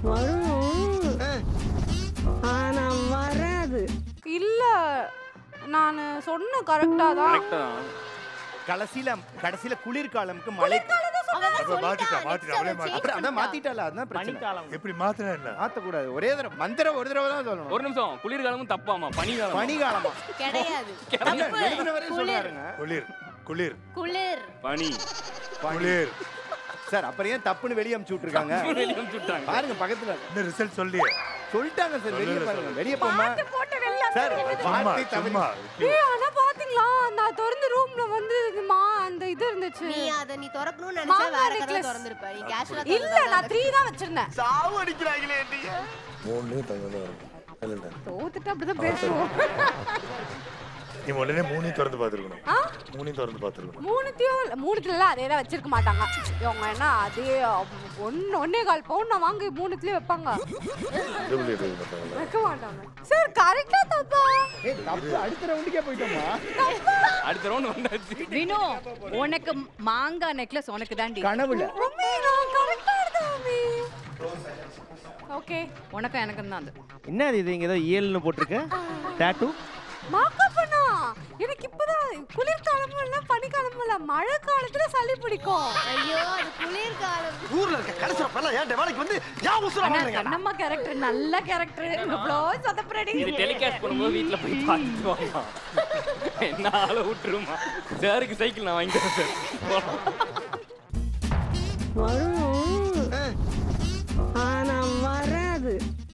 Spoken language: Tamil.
வரும் ஆனா வராது இல்ல நான் சொன்ன கரெக்டா தான் கரெக்டா கடைசியில கடைசியில குளிர்காலம்க்கு மழை அப்ப மாத்திட்டா மாத்திட்டா அவளே மாத்திட்டா அப்புறம் அதான் மாத்திட்டால அதான் பிரச்சனை பனிக்காலம் எப்படி மாத்தினா என்ன மாத்தக்கூடாது ஒரே தடவை மந்திரம் ஒரு தடவை தான் சொல்லணும் ஒரு நிமிஷம் குளிர்காலமும் தப்பாமா பனிகாலம் பனிகாலமா கிடையாது அங்க எழுதினவரே சொல்றாருங்க குளிர் குளிர் குளிர் பனி குளிர் சார் அப்புறம் ஏன் தப்புன்னு வெளியே அமுச்சு விட்டுருக்காங்க வெளியே அனுப்பிச்சு விட்டாங்க பாருங்க பக்கத்துல இன்னும் ரிசல்ட் சொல்லியே சொல்லிட்டாங்க சார் வெளியே சொல்லல, பாருங்க வெளியே போமா போட்டு வெளில சார் சும்மா வார்த்தை தவறி சும்மா ஏய் ஆனா பாத்தீங்களா நான் திறந்த ரூம்ல வந்து இதுமா அந்த இது இருந்துச்சு நீ அத நீ திறக்கணும்னு நினைச்சா மாமா வேற கதவை necklace. திறந்திருப்ப நீ கேஷுவலா இல்ல நான் த்ரீ தான் வச்சிருந்தேன் சாவு அடிக்கிறாங்களே மூணுலேயும் தங்கம் தான் இருக்கும் சைலண்டா தோத்துட்டு அப்படிதான் பேசுவோம் நீ உடனே மூணையும் திறந்து பார்த்துருக்கணும் ஆ? மூணையும் திறந்து பார்த்துருக்கணும் மூணுத்தையும் மூணுத்துல அதே தான் வச்சிருக்க மாட்டாங்க இவங்க என்ன அதே ஒன்னு ஒன்னே கால் பவுன் நான் வாங்கி மூணுத்துலயும் வைப்பாங்க டூப்ளிகேட் இது பண்ணுறாங்களா வைக்க மாட்டாங்க சார் கரெக்டா தப்பா ஏய் தப்பு அடுத்த ரவுண்டுக்கே போயிட்டோமா அடுத்த ரவுண்ட் வந்தாச்சு வினோ உனக்கு மாங்காய் நெக்லஸ் உனக்கு தாண்டி கனவுல மம்மி நான் கரெக்டா எடுத்தேன் மம்மி ஓகே உனக்கும் எனக்கும் தான் அது என்ன இது இங்க ஏதோ ஏழுன்னு போட்டிருக்கு டாட்டூ மேக்கப் பண்ணா எனக்கு இப்பதான் குளிர்காலமும் இல்ல பனிக்காலமும் இல்ல மழை காலத்துல சளி பிடிக்கும் ஐயோ அது குளிர்காலம் ஊர்ல இருக்க கடைசில பல்ல ஏன் வேலைக்கு வந்து ஏன் உசுர ஆனா கண்ணம்மா கேரக்டர் நல்ல கேரக்டர் இவ்வளோ சொதப்புறடி இது டெலிகாஸ்ட் பண்ணும்போது வீட்ல போய் பார்த்துட்டு வாமா என்ன ஆள விட்டுருமா சாருக்கு சைக்கிள் நான் வாங்கி தரேன் சார் போலாம் வரும்